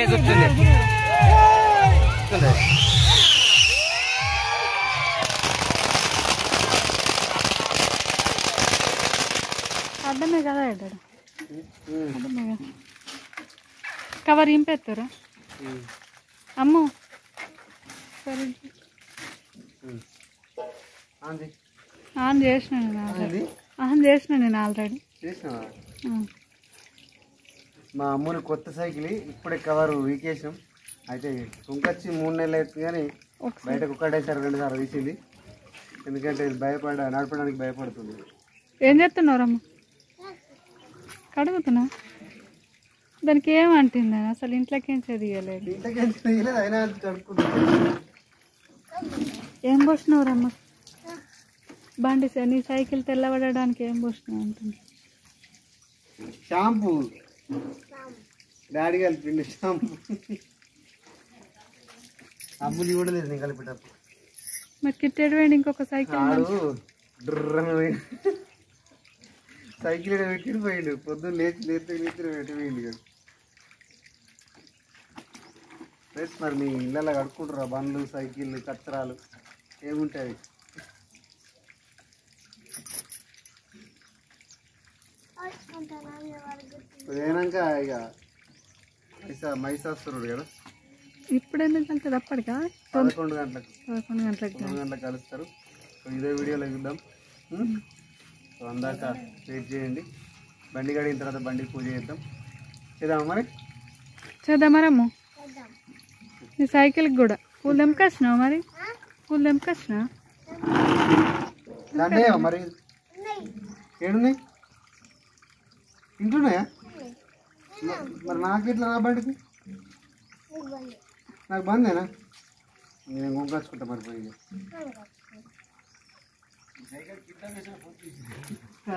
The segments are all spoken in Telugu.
కూర్చుంది కూర్చుంది. అడ్డమే కదా ఎడ్డాడు ఉమ్, అడ్డమే కదా కవర్ ఇంపెత్తారా ఉమ్, అమ్ము సరే ఉమ్. ఆంది ఆన్ చేసిన నేను ఆల్రెడీ ఆంది ఆన్ చేసిన నేను ఆల్రెడీ చేసినావా ఆ. మా అమ్మని కొత్త సైకిల్ ఇప్పుడే కవర్ వీకేసాం అయితే కుంకొచ్చి మూడు నెలలు అవుతుంది కానీ ఒకసారి బయట కుక్కడేసారి రెండు సార్లు తీసింది ఎందుకంటే ఇది భయపడ నడపడానికి భయపడుతుంది ఏం చేస్తున్నారమ్మ కడుగుతున్నా దానికి ఏమంటుంది అసలు ఇంట్లోకి ఏం చదివలేదు ఇంట్లోకి ఎంత తీయలేదు అయినా అది కడుక్కుంటుంది ఏం పోసినవరమ్మ బండి స- నీ సైకిల్ తెల్లబడడానికి ఏం పోసినావు అంటుంది షాంపూ డాడీ కలిపిండి షాంపూ అమ్ములు కూడా లేదు నేను కలిపేటప్పుడు మరి కిట్టెడు వేయండి ఇంకొక సైకిల్ ఆడు డ్రమ్ సైకిల్ ఈడ పెట్టి పోయిండు పొద్దున్న లేచి లేచి లేచి పెట్టి పోయిండు ఇక. ఫ్రెండ్స్ మరి మీ ఇళ్ళలో కడుక్కుంటారా బండ్లు సైకిల్ కచ్చరాలు ఏముంటాయి పోయినాక ఇక మైసా మైసాస్తురుడు కదా ఇప్పుడు ఎందుకు వెళ్తుంది అప్పటికా పదకొండు గంటలకు పదకొండు గంటలకు మూడు గంటలకు కలుస్తారు సో ఇదే వీడియోలో చూద్దాం ఉం? సో అందాక వెయిట్ చేయండి బండి కడిగిన తర్వాత బండికి పూజ చేద్దాం చేద్దామా మరి చేద్దామరమ్ము నీ సైకిల్కి కూడా పూలు తెంపుకొచ్చినావు మరి పూలు తెంపుకొచ్చినా దండే మరి ఏడున్నాయి ఇంట్లోన్నాయా మ- మరి నాకు ఇట్లా రా బండికి నాకు బందేనా నేను గుంకొచ్చుకుంటా మరి పోయి ఆ?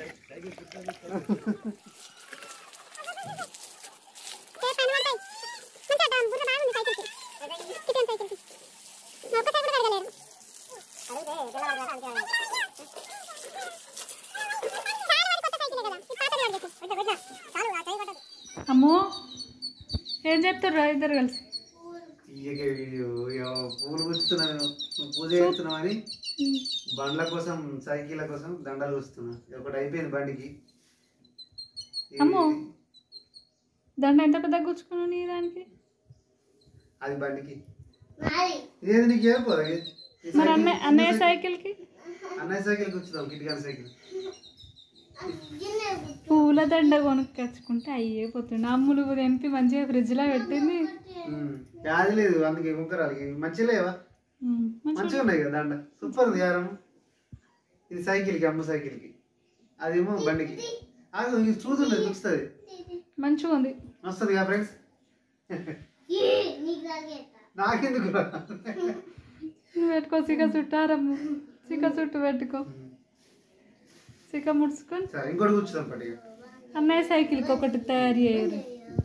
అమ్మో ఏం చెప్తారు ఇద్దరు కలిసి ఇయ్యక వీడియో ఇగో పూలు కూర్చున్నాను నువ్వు పూజ చేస్తున్నావు అని బండ్ల కోసం సైకిళ్ళ కోసం దండలు కూస్తున్నా ఇది ఒకటి అయిపోయింది బండికి ఇది- అమ్మో. దండ ఎంత పెద్ద గుచ్చుకున్నావు నీ దానికి అది బండికి ఇదేది నీకు ఏం పోదా ఇది? ఈ మరి సైకిల్- అన్నయ్య అన్నయ్య సైకిల్కి అన్నయ్య సైకిల్ కూర్చున్నాం కిటికాల సైకిల్ పూల దండ కొనుక్కొచ్చుకుంటే అయ్యే పోతుండే అమ్ములు తెంపి మంచిగా ఫ్రిడ్జ్లో పెట్టింది ఉమ్. వ్యాధి లేదు అందుకే ముక్కరాలకి మంచిగా లేవా ఉమ్, మంచిగా మంచిగా ఉన్నాయి కదా దండ సూపర్ ఉంది యారం ఇది సైకిల్కి అమ్మ సైకిల్కి అదేమో బండికి అది ఇది చూస్తుండదు చూస్తుంది మంచిగా ఉంది వస్తుంది కదా ఫ్రెండ్స్ నాకెందుకు రా? నువ్వు పెట్టుకో సిగ చుట్టారమ్ము సిగ చుట్టు పెట్టుకో సిగ ముడుచుకొని సరే ఇంకోటి కూర్చుదాం పట్టిగా అన్నయ్య సైకిల్కి ఒకటి తయారు చేయరు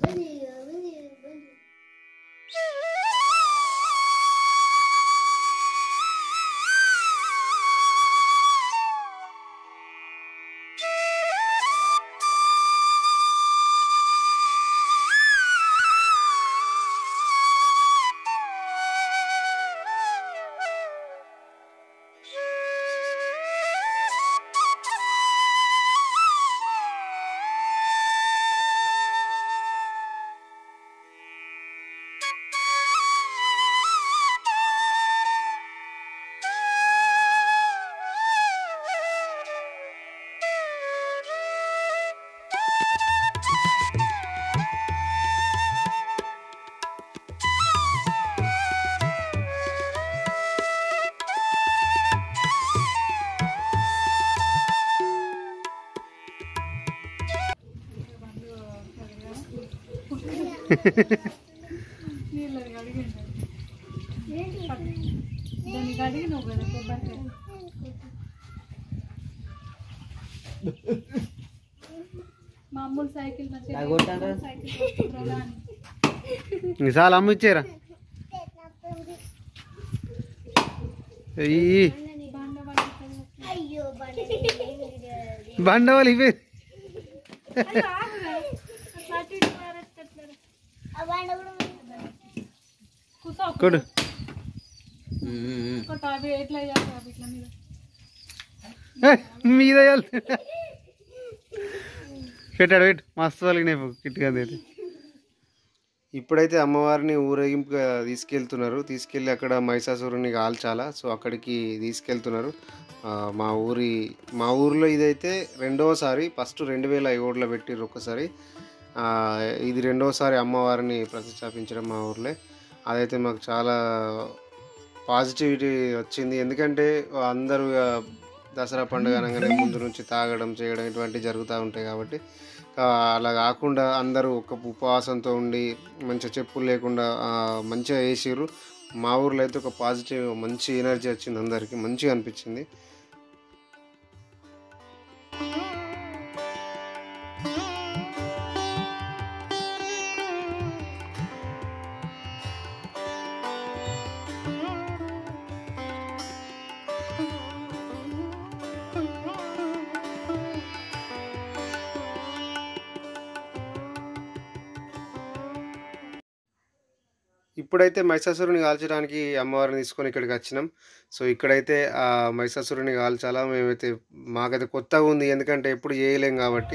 నీళ్ళని కడిగిండు దాన్ని కడిగి నువ్వు కదా కొబ్బరికాయ మామూలు సైకిల్ మంచిగా సైకిల్ కొనుక్కుంటారా అని. చాలా అమ్మ ఇచ్చారా ఈ బండ పడుతుంది. బండవాళ్ళు ఇవే అయ్యో, ఆగురా. అట్లా అటు ఇటు పారేస్తే ఎట్లా? కొడు ఒక టాపీ ఎట్లా వేయాలి టాపీ ఇట్లా మీద మీద వేయాలి. పెట్టాడు పెట్టు మస్తు వాళ్ళకి కిట్గా అయితే ఇప్పుడైతే అమ్మవారిని ఊరేగింపుగా తీసుకెళ్తున్నారు తీసుకెళ్ళి అక్కడ మహిషాసురుని కాల్చాలా సో అక్కడికి తీసుకెళ్తున్నారు ఆ, మా ఊరి మా ఊరిలో ఇదైతే రెండవసారి ఫస్ట్ రెండు వేల ఏడులో పెట్టిర్రు ఒకసారి ఆ, ఇది రెండవసారి అమ్మవారిని ప్రతిష్టాపించడం మా ఊర్లో అదైతే మాకు చాలా పాజిటివిటీ వచ్చింది ఎందుకంటే అందరూ ఆ, దసరా పండుగ అనగానే ముందు నుంచి తాగడం చేయడం ఇటువంటివి జరుగుతూ ఉంటాయి కాబట్టి ఆ, అలా కాకుండా అందరూ ఒక ఉపవాసంతో ఉండి మంచిగా చెప్పులు లేకుండా ఆ, మంచిగా వేసిర్రు మా ఊర్లో అయితే ఒక పాజిటివ్ మంచి ఎనర్జీ వచ్చింది అందరికీ మంచిగా అనిపించింది ఇప్పుడైతే మహిషాసురుని కాల్చడానికి అమ్మవారిని తీసుకొని ఇక్కడికి వచ్చినాం సో ఇక్కడైతే ఆ మహిషాసురుని కాల్చాలా మేమైతే మాకైతే కొత్తగా ఉంది ఎందుకంటే ఎప్పుడు చేయలేం కాబట్టి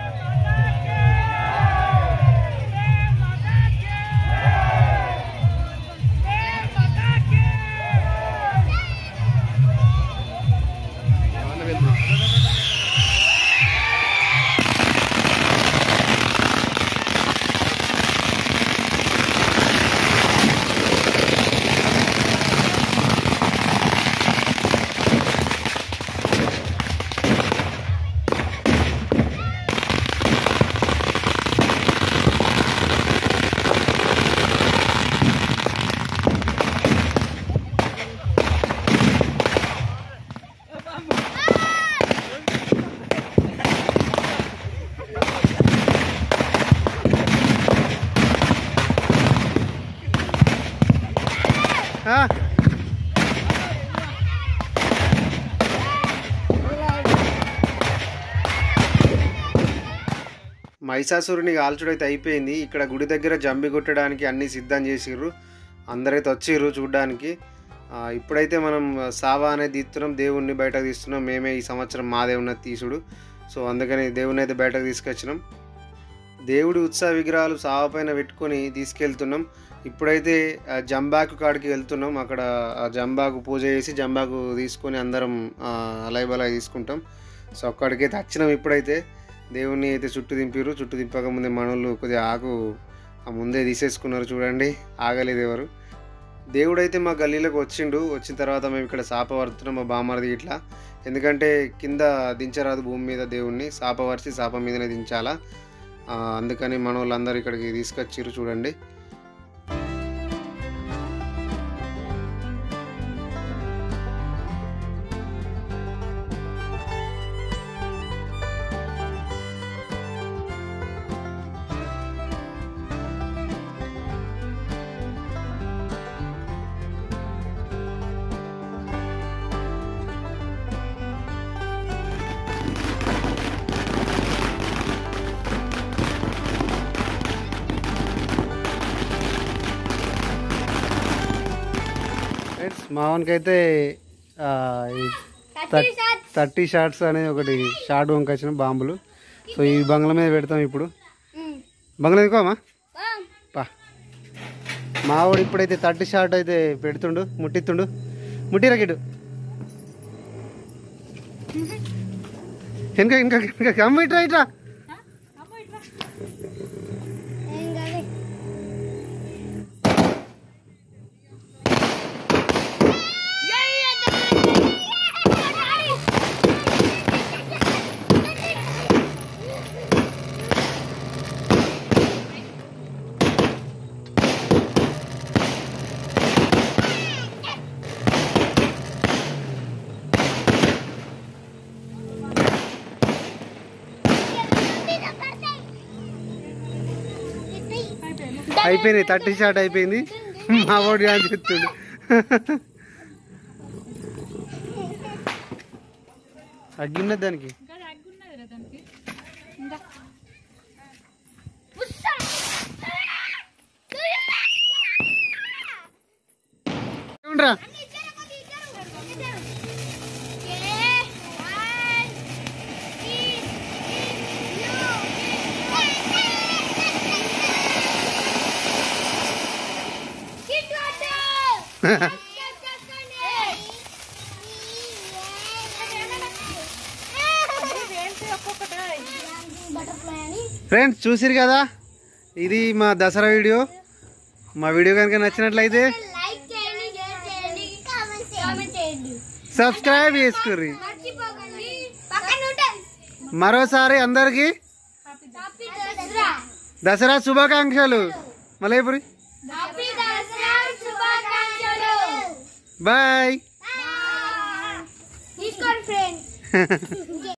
ఆ? మహిషాసురుని కాల్చుడైతే అయిపోయింది ఇక్కడ గుడి దగ్గర జంబి కొట్టడానికి అన్ని సిద్ధం చేసిర్రు అందరైతే వచ్చిర్రు చూడ్డానికి ఆ, ఇప్పుడైతే మనం సావా అనేది తీస్తున్నాం దేవుణ్ణి బయటకు తీస్తున్నాం మేమే ఈ సంవత్సరం మా దేవుని తీసుడు సో అందుకని దేవుని అయితే బయటకు తీసుకొచ్చినాం దేవుడి ఉత్సవ విగ్రహాలు సావ పైన పెట్టుకొని తీసుకెళ్తున్నాం ఇప్పుడైతే ఆ, జంబాకు కాడికి వెళ్తున్నాం అక్కడ ఆ జంబాకు పూజ చేసి జంబాకు తీసుకొని అందరం అలైబలాయి తీసుకుంటాం సో అక్కడికైతే వచ్చినాం ఇప్పుడైతే దేవుణ్ణి అయితే చుట్టూ దింపారు చుట్టూ దింపక ముందే మనోళ్ళు కొద్దిగా ఆకు ఆ ముందే తీసేసుకున్నారు చూడండి ఆగలేదు ఎవరు దేవుడైతే మా గల్లీలోకి వచ్చిండు వచ్చిన తర్వాత మేము ఇక్కడ సాప వరుతున్నాం మా బామ్మరిది ఇట్లా ఎందుకంటే కింద దించరాదు భూమి మీద దేవుణ్ణి సాప వరిచి సాప మీదనే దించాలా ఆ, అందుకని మన వాళ్ళందరూ ఇక్కడికి తీసుకొచ్చిర్రు చూడండి ఫ్రెండ్స్ మా వానికైతే ఆ, ఈ థర్టీ షార్ట్స్ అనేది ఒకటి షార్ట్ వంకొచ్చిన బాంబులు సో ఈ బంగ్లా మీద పెడతాం ఇప్పుడు బంగ్లా ఎందుకోమా పా మావాడు ఇప్పుడైతే థర్టీ షార్ట్ అయితే పెడుతుండు ముట్టిస్తుండు ముట్టిరా గిడు ఇంకా ఇంకా ఇంకా కమ్మ ఇట్రా ఇట్రా అయిపోయింది థర్టీ షార్ట్ అయిపోయింది మా వాడు అని చెప్తుండు అగ్గిన్నది దానికి ఇంకా తగ్గున్నది రా దానికి ఇంకా రా బటర్ఫ్లై అని ఫ్రెండ్స్ చూసిరు కదా ఇది మా దసరా వీడియో మా వీడియో కనుక నచ్చినట్లయితే లైక్ చేయండి షేర్ చేయండి కామెంట్ చేయండి సబ్స్క్రైబ్ చేసుకుర్రి మర్చిపోకండి పక్కన ఉంటుంది మరోసారి అందరికీ హ్యాపీ దసరా దసరా శుభాకాంక్షలు మలయపురి హ్యాపీ దసరా శుభాకాంక్షలు బాయ్ తీసుకోండి ఫ్రెండ్స్